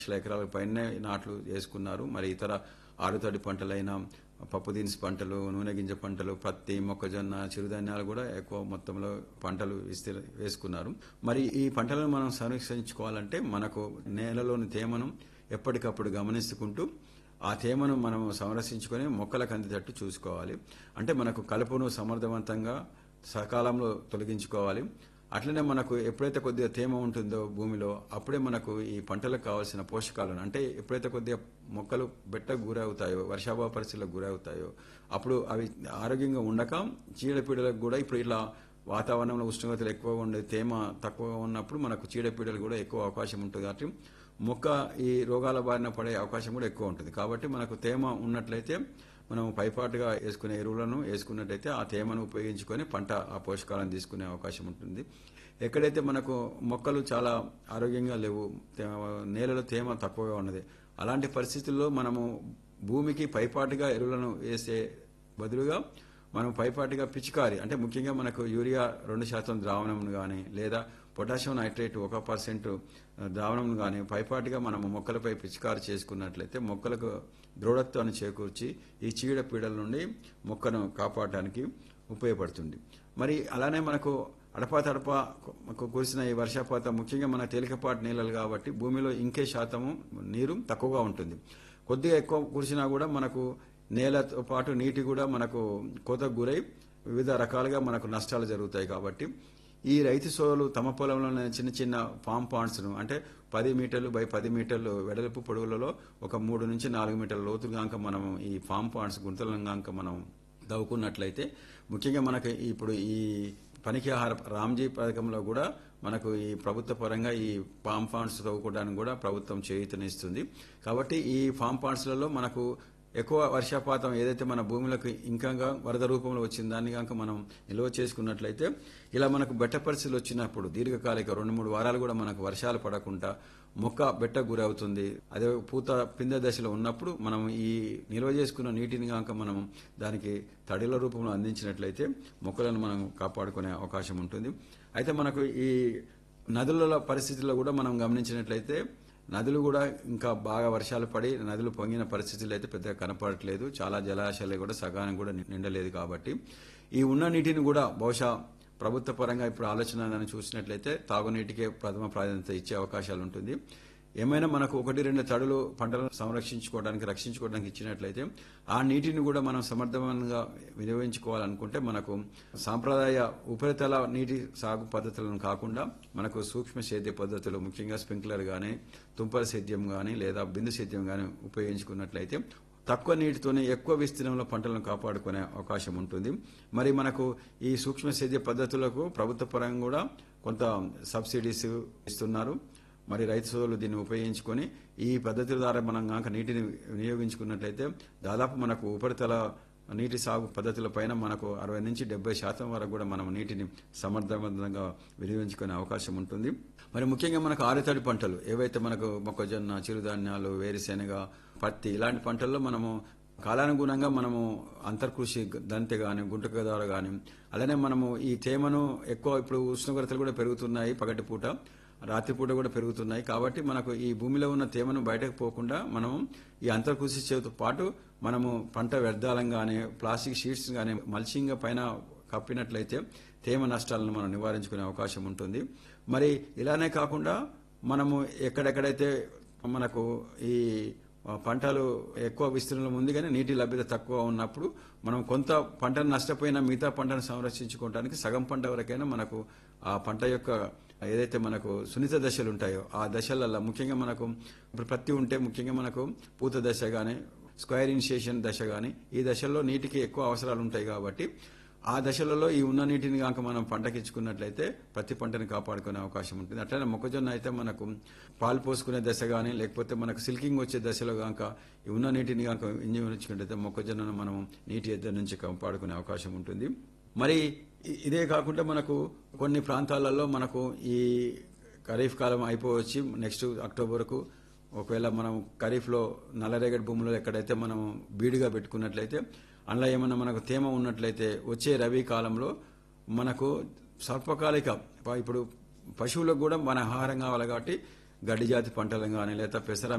లక్షల ఎకరాల పైనే నాట్లు వేసుకున్నారు మరి ఇతర ఆరుతడి పంటలైన పప్పు దినుసు పంటలు నూనె గింజ పంటలు పత్తి మొక్కజొన్న చిరుధాన్యాలు కూడా ఎక్కువ మొత్తంలో పంటలు విస్తీ వేసుకున్నారు మరి ఈ పంటలను మనం సంరక్షించుకోవాలంటే మనకు నేలలోని తేమను ఎప్పటికప్పుడు గమనించుకుంటూ ఆ తేమను మనం సంరక్షించుకొని మొక్కలకు అందేటట్టు చూసుకోవాలి అంటే మనకు కలుపును సమర్థవంతంగా సకాలంలో తొలగించుకోవాలి అట్లనే మనకు ఎప్పుడైతే కొద్దిగా తేమ ఉంటుందో భూమిలో అప్పుడే మనకు ఈ పంటలకు కావాల్సిన పోషకాలను అంటే ఎప్పుడైతే కొద్దిగా మొక్కలు బెట్టకు గురవుతాయో వర్షాభావ పరిస్థితులకు గురవుతాయో అప్పుడు అవి ఆరోగ్యంగా ఉండక చీడపీడలకు కూడా ఇప్పుడు ఇలా వాతావరణంలో ఉష్ణోగ్రతలు ఎక్కువగా ఉండే తేమ తక్కువగా ఉన్నప్పుడు మనకు చీడపీడలు కూడా ఎక్కువ అవకాశం ఉంటుంది కాబట్టి మొక్క ఈ రోగాల బారిన పడే అవకాశం కూడా ఎక్కువ ఉంటుంది కాబట్టి మనకు తేమ ఉన్నట్లయితే మనం పైపాటుగా వేసుకునే ఎరువులను వేసుకున్నట్టయితే ఆ తేమను ఉపయోగించుకొని పంట ఆ పోషకాలను తీసుకునే అవకాశం ఉంటుంది ఎక్కడైతే మనకు మొక్కలు చాలా ఆరోగ్యంగా లేవు తే- నేలలో తేమ తక్కువగా ఉన్నది అలాంటి పరిస్థితుల్లో మనము భూమికి పైపాటుగా ఎరువులను వేసే బదులుగా మనం పైపాటిగా పిచికారి అంటే ముఖ్యంగా మనకు యూరియా రెండు శాతం ద్రావణం కానీ లేదా పొటాషియం నైట్రేట్ ఒక పర్సెంట్ ద్రావణం కానీ పైపాటిగా మనము మొక్కలపై పిచికారి చేసుకున్నట్లయితే మొక్కలకు దృఢత్వాన్ని చేకూర్చి ఈ చీడ పీడల నుండి మొక్కను కాపాడటానికి ఉపయోగపడుతుంది మరి అలానే మనకు అడపా తడప కు- కురిసిన ఈ వర్షపాతం ముఖ్యంగా మన తేలికపాటి నీళ్ళలు కాబట్టి భూమిలో ఇంకే శాతము నీరు తక్కువగా ఉంటుంది కొద్దిగా ఎక్కువ కురిసినా కూడా మనకు నేలతో పాటు నీటి కూడా మనకు కోతకు గురై వివిధ రకాలుగా మనకు నష్టాలు జరుగుతాయి కాబట్టి ఈ రైతు సోదరులు తమ పొలంలో చిన్న చిన్న ఫామ్ పాండ్స్ను అంటే పది మీటర్లు బై పది మీటర్లు వెడల్పు పొడవులలో ఒక మూడు నుంచి నాలుగు మీటర్ల లోతు గాంక మనం ఈ ఫామ్ పాండ్స్ గుంతలను గాంక మనం దవ్వుకున్నట్లయితే ముఖ్యంగా మనకి ఇప్పుడు ఈ పనికి ఆహార రామ్జీ పథకంలో కూడా మనకు ఈ ప్రభుత్వ పరంగా ఈ ఫామ్ పాండ్స్ తవ్వుకోవడానికి కూడా ప్రభుత్వం చేయూతనిస్తుంది కాబట్టి ఈ ఫామ్ పాండ్స్లలో మనకు ఎక్కువ వర్షపాతం ఏదైతే మన భూములకు ఇంకా వరద రూపంలో వచ్చిన దాన్ని కనుక మనం నిల్వ చేసుకున్నట్లయితే ఇలా మనకు బెట్ట పరిస్థితులు వచ్చినప్పుడు దీర్ఘకాలిక రెండు మూడు వారాలు కూడా మనకు వర్షాలు పడకుండా మొక్క బెట్ట గురవుతుంది అదే పూత పిందె దశలో ఉన్నప్పుడు మనం ఈ నిల్వ చేసుకున్న నీటిని కనుక మనం దానికి తడిల రూపంలో అందించినట్లయితే మొక్కలను మనం కాపాడుకునే అవకాశం ఉంటుంది అయితే మనకు ఈ నదుల పరిస్థితుల్లో కూడా మనం గమనించినట్లయితే నదులు కూడా ఇంకా బాగా వర్షాలు పడి నదులు పొంగిన పరిస్థితులు అయితే పెద్దగా కనపడట్లేదు చాలా జలాశయాలు కూడా సగానం కూడా ని- నిండలేదు కాబట్టి ఈ ఉన్న నీటిని కూడా బహుశా ప్రభుత్వ పరంగా ఇప్పుడు ఆలోచన అని చూసినట్లయితే తాగునీటికే ప్రథమ ప్రాధాన్యత ఇచ్చే అవకాశాలు ఉంటుంది ఏమైనా మనకు ఒకటి రెండు తడులు పంటలను సంరక్షించుకోవడానికి రక్షించుకోవడానికి ఇచ్చినట్లయితే ఆ నీటిని కూడా మనం సమర్థవంతంగా వినియోగించుకోవాలనుకుంటే మనకు సాంప్రదాయ ఉపరితల నీటి సాగు పద్ధతులను కాకుండా మనకు సూక్ష్మ సేద్య పద్ధతులు ముఖ్యంగా స్ప్రింక్లర్ కానీ తుంపర సేద్యం కానీ లేదా బిందు సేద్యం కానీ ఉపయోగించుకున్నట్లయితే తక్కువ నీటితోనే ఎక్కువ విస్తీర్ణంలో పంటలను కాపాడుకునే అవకాశం ఉంటుంది మరి మనకు ఈ సూక్ష్మ సేద్య పద్ధతులకు ప్రభుత్వ పరంగా కూడా కొంత సబ్సిడీస్ ఇస్తున్నారు మరి రైతు సోదరులు దీన్ని ఉపయోగించుకొని ఈ పద్ధతుల ద్వారా మనం కనుక నీటిని వినియోగించుకున్నట్లయితే దాదాపు మనకు ఉపరితల నీటి సాగు పద్ధతుల పైన మనకు అరవై నుంచి డెబ్బై శాతం వరకు కూడా మనం నీటిని సమర్థవంతంగా వినియోగించుకునే అవకాశం ఉంటుంది మరి ముఖ్యంగా మనకు ఆరుతడి పంటలు ఏవైతే మనకు మొక్కజొన్న చిరుధాన్యాలు వేరుశెనగ పత్తి ఇలాంటి పంటల్లో మనము కాలానుగుణంగా మనము అంతర్కృషి దంతె కానీ గుంటక ద్వారా కానీ అలానే మనము ఈ తేమను ఎక్కువ ఇప్పుడు ఉష్ణోగ్రతలు కూడా పెరుగుతున్నాయి పగటిపూట రాత్రిపూట కూడా పెరుగుతున్నాయి కాబట్టి మనకు ఈ భూమిలో ఉన్న తేమను బయటకు పోకుండా మనం ఈ అంతర్కృషి చేతో పాటు మనము పంట వ్యర్థాలను కానీ ప్లాస్టిక్ షీట్స్ కానీ మల్చింగ్ పైన కప్పినట్లయితే తేమ నష్టాలను మనం నివారించుకునే అవకాశం ఉంటుంది మరి ఇలానే కాకుండా మనము ఎక్కడెక్కడైతే మనకు ఈ పంటలు ఎక్కువ విస్తీర్ణంలో ఉంది కానీ నీటి లభ్యత తక్కువ ఉన్నప్పుడు మనం కొంత పంటను నష్టపోయిన మిగతా పంటను సంరక్షించుకోవడానికి సగం పంట వరకైనా మనకు ఆ పంట యొక్క ఏదైతే మనకు సున్నిత దశలు ఉంటాయో ఆ దశలలో ముఖ్యంగా మనకు ఇప్పుడు పత్తి ఉంటే ముఖ్యంగా మనకు పూత దశ కానీ స్క్వేర్ ఇనిషియేషన్ దశ కానీ ఈ దశల్లో నీటికి ఎక్కువ అవసరాలు ఉంటాయి కాబట్టి ఆ దశలలో ఈ ఉన్న నీటిని కనుక మనం పంటకిచ్చుకున్నట్లయితే ప్రతి పంటని కాపాడుకునే అవకాశం ఉంటుంది అట్లనే మొక్కజొన్న అయితే మనకు పాలు పోసుకునే దశ కానీ లేకపోతే మనకు సిల్కింగ్ వచ్చే దశలో కనుక ఈ ఉన్న నీటిని కనుక వినియోగించుకున్నట్లయితే మొక్కజొన్నను మనం నీటి ఎద్దరి నుంచి కాపాడుకునే అవకాశం ఉంటుంది మరి ఇ- ఇదే కాకుండా మనకు కొన్ని ప్రాంతాలలో మనకు ఈ ఖరీఫ్ కాలం అయిపోవచ్చి నెక్స్ట్ అక్టోబర్కు ఒకవేళ మనం ఖరీఫ్లో నల్లరేగడి భూములు ఎక్కడైతే మనం బీడుగా పెట్టుకున్నట్లయితే అందులో ఏమన్నా మనకు తేమ ఉన్నట్లయితే వచ్చే రబీ కాలంలో మనకు స్వల్పకాలిక ప- ఇప్పుడు పశువులకు కూడా మన ఆహారం కావాలి కాబట్టి గడ్డి జాతి పంటలను కానీ లేదా పెసర